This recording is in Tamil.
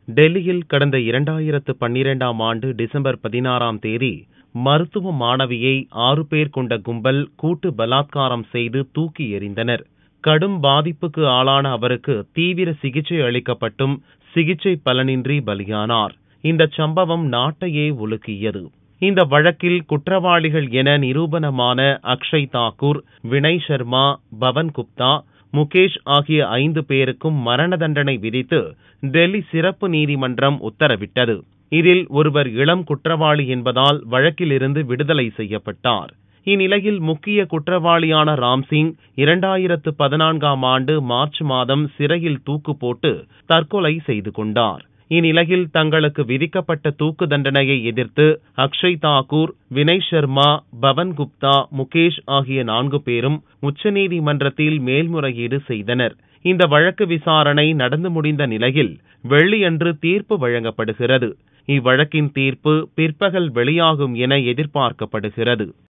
டெல்லியில் கடந்த இரண்டாயிரத்து பன்னிரெண்டாம் ஆண்டு டிசம்பர் பதினாறாம் தேதி மருத்துவ மாணவியை ஆறு பேர் கொண்ட கும்பல் கூட்டு பலாத்காரம் செய்து தூக்கி எறிந்தனர் கடும் பாதிப்புக்கு ஆளான அவருக்கு தீவிர சிகிச்சை அளிக்கப்பட்டும் சிகிச்சை பலனின்றி பலியானார் இந்த சம்பவம் நாட்டையே உலுக்கியது இந்த வழக்கில் குற்றவாளிகள் என நிரூபணமான அக்ஷய் தாக்கூர் வினய் சர்மா பவன் குப்தா முகேஷ் ஆகிய ஐந்து பேருக்கும் மரண தண்டனை விதித்து டெல்லி சிறப்பு நீதிமன்றம் உத்தரவிட்டது இதில் ஒருவர் இளம் குற்றவாளி என்பதால் வழக்கிலிருந்து விடுதலை செய்யப்பட்டார் இந்நிலையில் முக்கிய குற்றவாளியான ராம்சிங் இரண்டாயிரத்து பதினான்காம் ஆண்டு மார்ச் மாதம் சிறையில் தூக்கு போட்டு தற்கொலை செய்து கொண்டார் இந்நிலையில் தங்களுக்கு விதிக்கப்பட்ட தூக்கு தண்டனையை எதிர்த்து அக்ஷய் தாக்கூர் வினய் சர்மா பவன் குப்தா முகேஷ் ஆகிய நான்கு பேரும் உச்சநீதிமன்றத்தில் மேல்முறையீடு செய்தனர் இந்த வழக்கு விசாரணை நடந்து முடிந்த நிலையில் வெள்ளியன்று தீர்ப்பு வழங்கப்படுகிறது இவ்வழக்கின் தீர்ப்பு பிற்பகல் வெளியாகும் என எதிர்பார்க்கப்படுகிறது